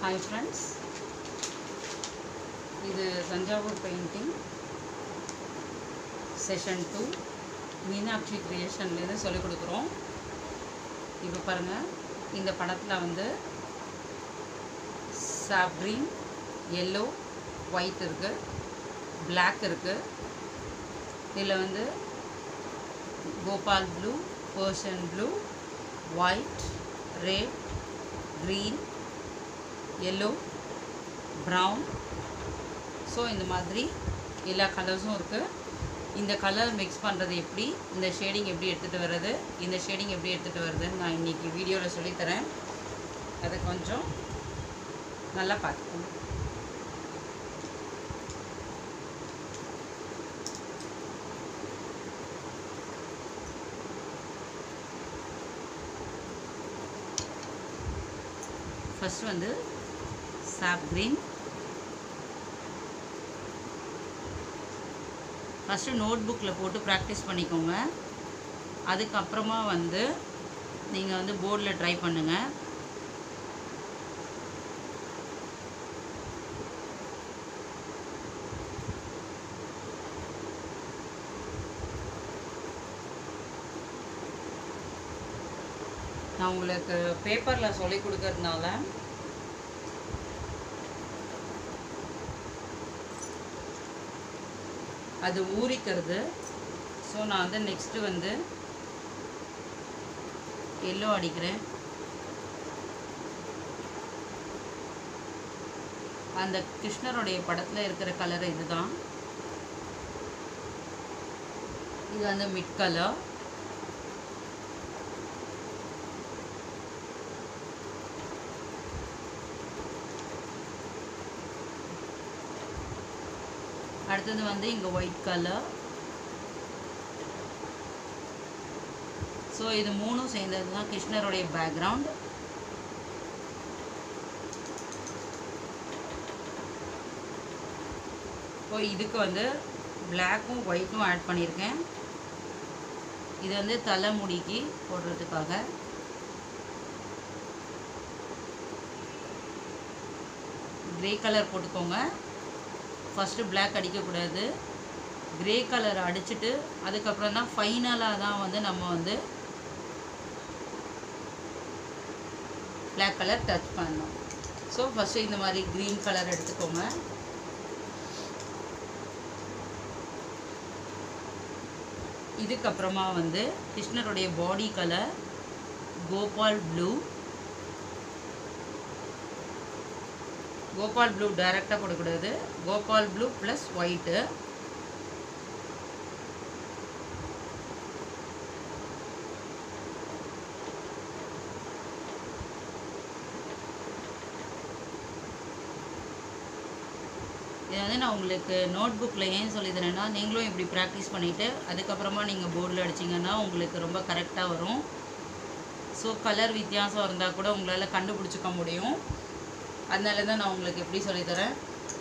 hi friends இது Thanjavur painting session two Meenakshi கிரியேஷன்லேருந்து சொல்லிக் கொடுக்குறோம் இப்போ பாருங்கள் இந்த படத்தில் வந்து சாப் க்ரீன் எல்லோ ஒயிட் இருக்குது Black இருக்குது இதில் வந்து cobalt blue Persian blue white red green yellow brown so இந்த மாதிரி எல்லா கலர்ஸும் இருக்குது இந்த கலர் மிக்ஸ் பண்ணுறது எப்படி இந்த ஷேடிங் எப்படி எடுத்துகிட்டு வர்றது இந்த ஷேடிங் எப்படி எடுத்துகிட்டு வருதுன்னு நான் இன்றைக்கி வீடியோவில் சொல்லித்தரேன் அதை கொஞ்சம் நல்லா பார்த்துக்கோங்க ஃபஸ்ட் வந்து சாப் க்ரீன் ஃபஸ்ட்டு நோட் புக்கில் போட்டு ப்ராக்டிஸ் பண்ணிக்கோங்க அதுக்கப்புறமா வந்து நீங்கள் வந்து போர்டில் ட்ரை பண்ணுங்கள் நான் உங்களுக்கு பேப்பரில் சொல்லி கொடுக்கறதுனால அது ஊறிக்கிறது ஸோ நான் வந்து நெக்ஸ்ட்டு வந்து எல்லோ அடிக்கிறேன் அந்த கிருஷ்ணருடைய படத்தில் இருக்கிற கலர் இதுதான் இது வந்து மிட் கலர் அடுத்தது வந்து இங்கே ஒயிட் கலர் ஸோ இது மூணும் சேர்ந்தது தான் கிருஷ்ணருடைய பேக்ரவுண்ட் இப்போ இதுக்கு வந்து பிளாக்கும் ஒயிட்டும் ஆட் பண்ணியிருக்கேன் இது வந்து தலைமுடிக்கு போடுறதுக்காக கிரே கலர் போட்டுக்கோங்க ஃபஸ்ட்டு பிளாக் அடிக்கக்கூடாது கிரே கலர் அடிச்சுட்டு அதுக்கப்புறம் தான் ஃபைனலாக தான் வந்து நம்ம வந்து பிளாக் கலர் டச் பண்ணணும் ஸோ ஃபஸ்ட்டு இந்த மாதிரி க்ரீன் கலர் எடுத்துக்கோங்க இதுக்கப்புறமா வந்து கிருஷ்ணருடைய body colour cobalt blue cobalt blue டைரெக்டாக போடக்கூடாது கோபால் ப்ளூ ப்ளஸ் ஒயிட்டு இது வந்து நான் உங்களுக்கு நோட் புக்கில் ஏன் சொல்லி தரேன்னா நீங்களும் இப்படி ப்ராக்டிஸ் பண்ணிவிட்டு அதுக்கப்புறமா நீங்கள் போர்டில் அடிச்சிங்கன்னா உங்களுக்கு ரொம்ப கரெக்டாக வரும் ஸோ கலர் வித்தியாசம் இருந்தால் கூட உங்களால் கண்டுபிடிச்சிக்க முடியும் அதனால தான் நான் உங்களுக்கு எப்படி சொல்லித்தரேன்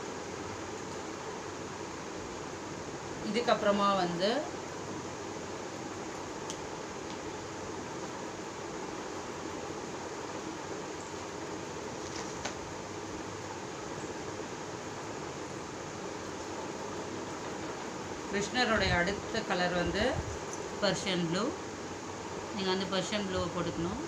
இதுக்கப்புறமா வந்து கிருஷ்ணருடைய அடுத்த கலர் வந்து பர்ஷியன் ப்ளூ நீங்கள் வந்து பர்ஷியன் ப்ளூவை போட்டுக்கணும்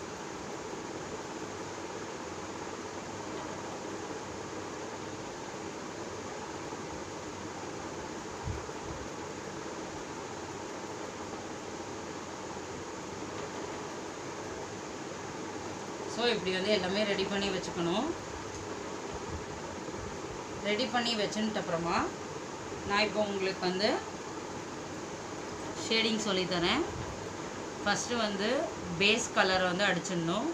ஸோ இப்படி வந்து எல்லாமே ரெடி பண்ணி வச்சுக்கணும் ரெடி பண்ணி வச்சுன்ட்டு அப்புறமா நான் இப்போ உங்களுக்கு வந்து ஷேடிங் சொல்லித்தரேன் ஃபஸ்ட்டு வந்து பேஸ் கலரை வந்து அடிச்சிடணும்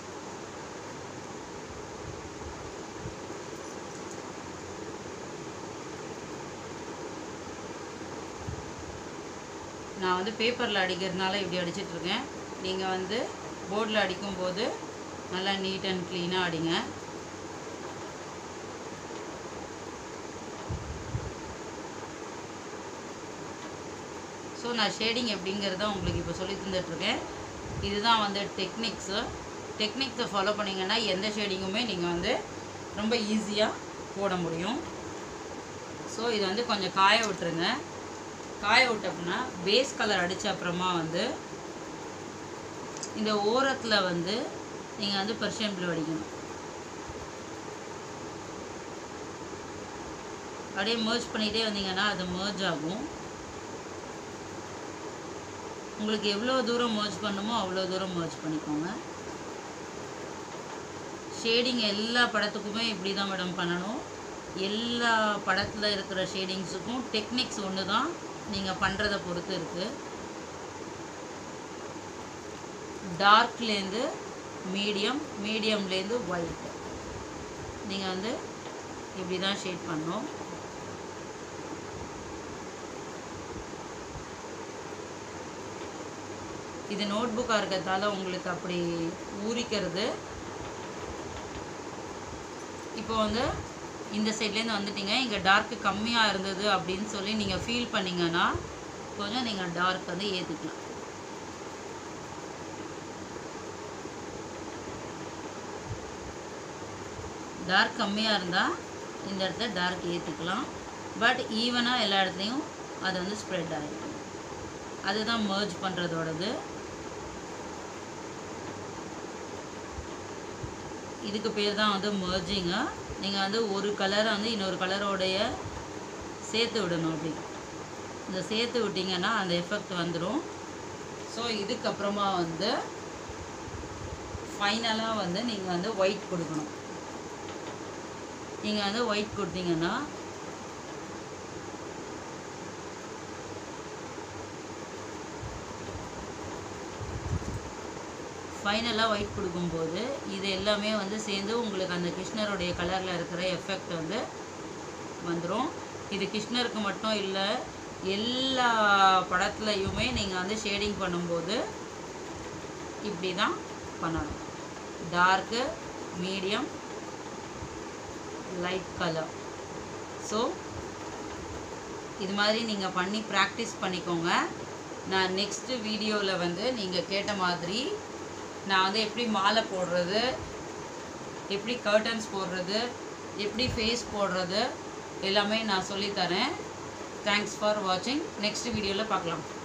நான் வந்து பேப்பரில் அடிக்கிறதுனால இப்படி அடிச்சிட்ருக்கேன் நீங்கள் வந்து போர்டில் அடிக்கும்போது நல்லா நீட் அண்ட் க்ளீனாக அடிங்க ஸோ நான் ஷேடிங் எப்படிங்கிறத உங்களுக்கு இப்போ சொல்லி தந்துட்டுருக்கேன் இதுதான் வந்து டெக்னிக்ஸு டெக்னிக்ஸை ஃபாலோ பண்ணிங்கன்னா எந்த ஷேடிங்குமே நீங்கள் வந்து ரொம்ப ஈஸியாக போட முடியும் ஸோ இது வந்து கொஞ்சம் காய விட்டுருங்க காய விட்ட அப்படின்னா பேஸ் கலர் அடித்த அப்புறமா வந்து இந்த ஓரத்தில் வந்து நீங்கள் வந்து பர்ஷியன் ப்ளூ அடிக்கணும் அப்படியே merge பண்ணிகிட்டே வந்தீங்கன்னா அது merge ஆகும் உங்களுக்கு எவ்வளோ தூரம் merge பண்ணுமோ அவ்வளோ தூரம் merge பண்ணிக்கோங்க ஷேடிங் எல்லா படத்துக்குமே இப்படி தான் மேடம் பண்ணணும் எல்லா படத்தில் இருக்கிற ஷேடிங்ஸுக்கும் டெக்னிக்ஸ் ஒன்று தான் நீங்கள் பண்ணுறதை பொறுத்து இருக்குது டார்க்லேருந்து மீடியம் மீடியம்லேருந்து ஒயிட் நீங்கள் வந்து இப்படி தான் ஷேட் பண்ணணும் இது நோட் புக்காக இருக்கிறதால உங்களுக்கு அப்படி ஊறிக்கிறது இப்போ வந்து இந்த சைட்லேருந்து வந்துட்டீங்க இங்கே டார்க்கு கம்மியாக இருந்தது அப்படின்னு சொல்லி நீங்கள் ஃபீல் பண்ணீங்கன்னா கொஞ்சம் நீங்கள் டார்க் வந்து ஏற்றிக்கலாம் டார்க் கம்மியாக இருந்தால் இந்த இடத்துல டார்க் ஏற்றிக்கலாம் பட் ஈவனாக எல்லா இடத்துலையும் அது வந்து ஸ்ப்ரெட் ஆகிருக்கும் அதுதான் merge பண்ணுறதோடது இதுக்கு பேர் தான் வந்து merging-ஆ நீங்கள் வந்து ஒரு கலரை வந்து இன்னொரு கலரோடைய சேர்த்து விடணும் அப்படி இந்த சேர்த்து விட்டிங்கன்னா அந்த எஃபெக்ட் வந்துடும் ஸோ இதுக்கப்புறமா வந்து ஃபைனலாக வந்து நீங்கள் வந்து ஒயிட் கொடுக்கணும் நீங்கள் வந்து ஒயிட் கொடுத்தீங்கன்னா ஃபைனலாக ஒயிட் கொடுக்கும்போது இது எல்லாமே வந்து சேர்ந்து உங்களுக்கு அந்த கிருஷ்ணருடைய கலரில் இருக்கிற எஃபெக்ட் வந்து வந்துடும் இது கிருஷ்ணருக்கு மட்டும் இல்லை எல்லா படத்துலையுமே நீங்கள் வந்து ஷேடிங் பண்ணும்போது இப்படி தான் பண்ணணும் dark medium light colour so இது மாதிரி நீங்கள் பண்ணி ப்ராக்டிஸ் பண்ணிக்கோங்க நான் நெக்ஸ்ட்டு வீடியோவில் வந்து நீங்கள் கேட்ட மாதிரி நான் வந்து எப்படி மாலை போடுறது எப்படி கர்டன்ஸ் போடுறது எப்படி ஃபேஸ் போடுறது எல்லாமே நான் சொல்லித்தரேன் தேங்க்ஸ் ஃபார் வாட்சிங் நெக்ஸ்ட் வீடியோவில் பார்க்கலாம்